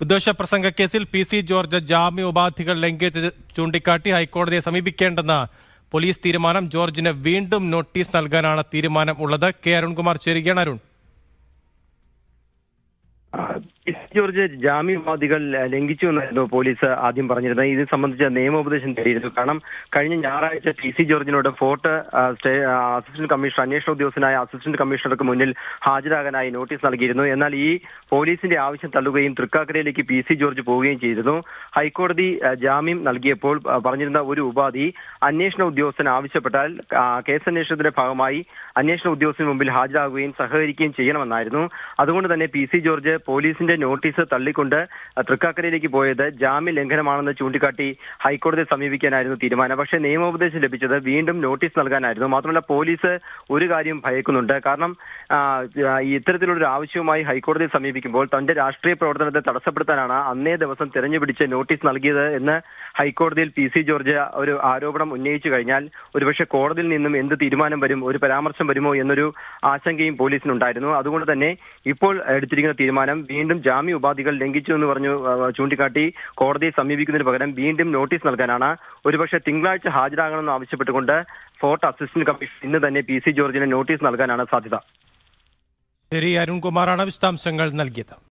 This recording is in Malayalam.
വിദ്വേഷ പ്രസംഗ കേസിൽ പി സി ജോർജ് ജാമ്യ ഉപാധികൾ ലംഘിച്ച് ചൂണ്ടിക്കാട്ടി ഹൈക്കോടതിയെ സമീപിക്കേണ്ടെന്ന പോലീസ് തീരുമാനം ജോർജിന് വീണ്ടും നോട്ടീസ് നൽകാനാണ് തീരുമാനം ഉള്ളത് കെ അരുൺകുമാർ ചേരുകയാണ് അരുൺ ആ, പി സി ജോർജ് ജാമ്യവാദികൾ ലംഘിച്ചു എന്നായിരുന്നു പോലീസ് ആദ്യം പറഞ്ഞിരുന്നത് ഇത് സംബന്ധിച്ച നിയമോപദേശം തേടിയിരുന്നു കാരണം കഴിഞ്ഞ ഞായറാഴ്ച പി സി ജോർജിനോട് ഫോർട്ട് ആ, സ്റ്റേ ആ, അസിസ്റ്റന്റ് കമ്മീഷണർ അന്വേഷണ ഉദ്യോഗസ്ഥനായ അസിസ്റ്റന്റ് കമ്മീഷണർക്ക് മുന്നിൽ ഹാജരാകാനായി നോട്ടീസ് നൽകിയിരുന്നു എന്നാൽ ഈ പോലീസിന്റെ ആവശ്യം തള്ളുകയും തൃക്കാക്കരയിലേക്ക് പി സി ജോർജ് പോവുകയും ചെയ്തിരുന്നു ഹൈക്കോടതി ആ, ജാമ്യം നൽകിയപ്പോൾ ആ, പറഞ്ഞിരുന്ന ഒരു ഉപാധി അന്വേഷണ ഉദ്യോഗസ്ഥൻ ആവശ്യപ്പെട്ടാൽ ആ, കേസന്വേഷണത്തിന്റെ ഭാഗമായി അന്വേഷണ ഉദ്യോഗസ്ഥന് മുമ്പിൽ ഹാജരാകുകയും സഹകരിക്കുകയും ചെയ്യണമെന്നായിരുന്നു അതുകൊണ്ട് തന്നെ പി സി ജോർജ് പോലീസിന്റെ നോട്ടീസ് തള്ളിക്കൊണ്ട് തൃക്കാക്കരയിലേക്ക് പോയത് ജാമ്യ ലംഘനമാണെന്ന് ചൂണ്ടിക്കാട്ടി ഹൈക്കോടതിയെ സമീപിക്കാനായിരുന്നു തീരുമാനം പക്ഷേ നിയമോപദേശം ലഭിച്ചത് വീണ്ടും നോട്ടീസ് നൽകാനായിരുന്നു മാത്രമല്ല പോലീസ് ഒരു കാര്യം ഭയക്കുന്നുണ്ട് കാരണം ആ, ഈ ഇത്തരത്തിലൊരു ആവശ്യവുമായി ഹൈക്കോടതിയെ സമീപിക്കുമ്പോൾ തന്റെ രാഷ്ട്രീയ പ്രവർത്തനത്തെ തടസ്സപ്പെടുത്താനാണ് അന്നേ ദിവസം തെരഞ്ഞുപിടിച്ച് നോട്ടീസ് നൽകിയത് എന്ന് ഹൈക്കോടതിയിൽ പി സി ജോർജ് ഒരു ആരോപണം ഉന്നയിച്ചു കഴിഞ്ഞാൽ ഒരുപക്ഷെ കോടതിയിൽ നിന്നും എന്ത് തീരുമാനം വരും ഒരു പരാമർശം വരുമോ എന്നൊരു ആശങ്കയും പോലീസിനുണ്ടായിരുന്നു അതുകൊണ്ട് തന്നെ ഇപ്പോൾ എടുത്തിരിക്കുന്ന തീരുമാനം വീണ്ടും ജാമ്യ ഉപാധികൾ ലംഘിച്ചു എന്ന് പറഞ്ഞു ആ, ചൂണ്ടിക്കാട്ടി കോടതിയെ സമീപിക്കുന്നതിന് പകരം വീണ്ടും നോട്ടീസ് നൽകാനാണ് ഒരുപക്ഷെ തിങ്കളാഴ്ച ഹാജരാകണമെന്ന് ആവശ്യപ്പെട്ടുകൊണ്ട് ഫോർട്ട് അസിസ്റ്റന്റ് കമ്മീഷൻ ഇന്ന് തന്നെ പി സി ജോർജിന് നോട്ടീസ് നൽകാനാണ് സാധ്യത ശരി അരുൺകുമാറാണ് വിശദാംശങ്ങൾ നൽകിയത്